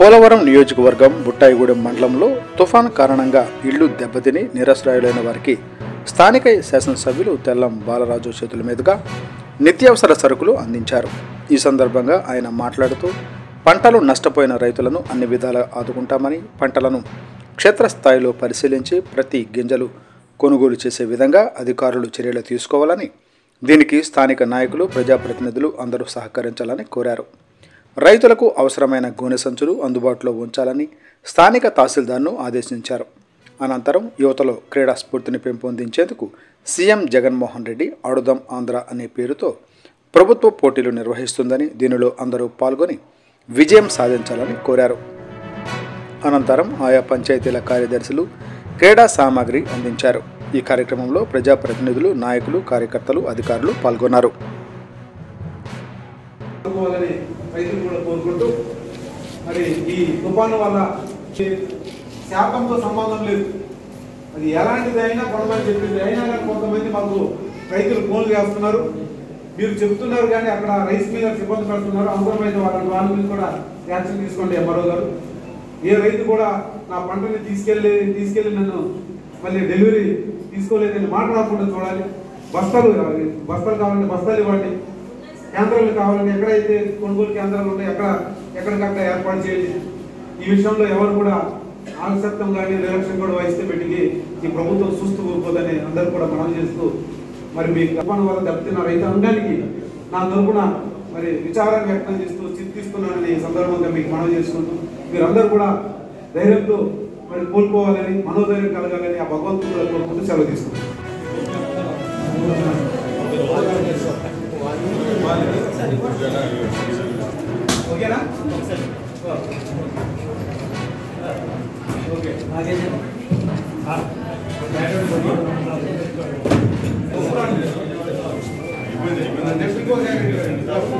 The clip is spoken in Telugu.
పోలవరం నియోజకవర్గం బుట్టాయిగూడెం మండలంలో తుఫాన్ కారణంగా ఇళ్లు దెబ్బతిని నిరశ్రాయులైన వారికి స్థానిక శాసనసభ్యులు తెల్లం బాలరాజు చేతుల మీదుగా నిత్యావసర సరుకులు అందించారు ఈ సందర్భంగా ఆయన మాట్లాడుతూ పంటలు నష్టపోయిన రైతులను అన్ని విధాలా ఆదుకుంటామని పంటలను క్షేత్రస్థాయిలో పరిశీలించి ప్రతి గింజలు కొనుగోలు చేసే విధంగా అధికారులు చర్యలు తీసుకోవాలని దీనికి స్థానిక నాయకులు ప్రజాప్రతినిధులు అందరూ సహకరించాలని కోరారు రైతులకు అవసరమైన గోనె సంచులు అందుబాటులో ఉంచాలని స్థానిక తహసీల్దార్ను ఆదేశించారు అనంతరం యువతలో క్రీడా స్ఫూర్తిని పెంపొందించేందుకు సీఎం జగన్మోహన్ రెడ్డి ఆడుదాం ఆంధ్ర అనే పేరుతో ప్రభుత్వ పోటీలు నిర్వహిస్తుందని దీనిలో అందరూ పాల్గొని విజయం సాధించాలని కోరారు అనంతరం ఆయా పంచాయతీల కార్యదర్శులు క్రీడా సామాగ్రి అందించారు ఈ కార్యక్రమంలో ప్రజాప్రతినిధులు నాయకులు కార్యకర్తలు అధికారులు పాల్గొన్నారు అనుకోవాలని రైతులు కూడా కోరుకుంటూ మరి ఈ తుఫాను వల్ల ఈ శాతంతో సంబంధం లేదు అది ఎలాంటిది అయినా కొనమని చెప్పింది అయినా కానీ కొంతమంది మాకు రైతులు ఫోన్లు చేస్తున్నారు మీరు చెప్తున్నారు కానీ అక్కడ రైస్ మిల్లర్స్ ఇబ్బంది పడుతున్నారు అవసరమైతే వాళ్ళ వాళ్ళ మీద కూడా యాక్షన్ తీసుకోండి ఎంఆర్ఓ గారు ఏ రైతు కూడా నా పంటని తీసుకెళ్ళి తీసుకెళ్ళి నన్ను మళ్ళీ డెలివరీ తీసుకోలేదని మాట్లాడకుండా చూడాలి బస్తాలు కావాలి బస్తాలు కావాలంటే బస్తాలు ఇవ్వండి కేంద్రాలు కావాలంటే ఎక్కడైతే కొనుగోలు కేంద్రాలు ఉన్నాయో ఎక్కడ ఎక్కడికక్కడ ఏర్పాటు చేయండి ఈ విషయంలో ఎవరు కూడా ఆలస్యత్వం కానీ నిర్లక్ష్యం కూడా వహిస్తే పెట్టి ఈ ప్రభుత్వం చూస్తూ ఊరుకోదని అందరూ కూడా మనం చేస్తూ మరి మీ కప్పన వల్ల దెబ్బతిన్న రైతాంగానికి నా తరపున మరి విచారాన్ని వ్యక్తం చేస్తూ చింతిస్తున్నానని ఈ సందర్భంగా మీకు మనం చేసుకుంటూ మీరందరూ కూడా ధైర్యంతో మరి కోల్పోవాలని మనోధైర్యం కలగాలని ఆ భగవంతుడు కూడా కోరుకుంటూ సెలవు తీసుకుంటాం ఓకేనా ఓకే నెక్స్ట్ ఇంకో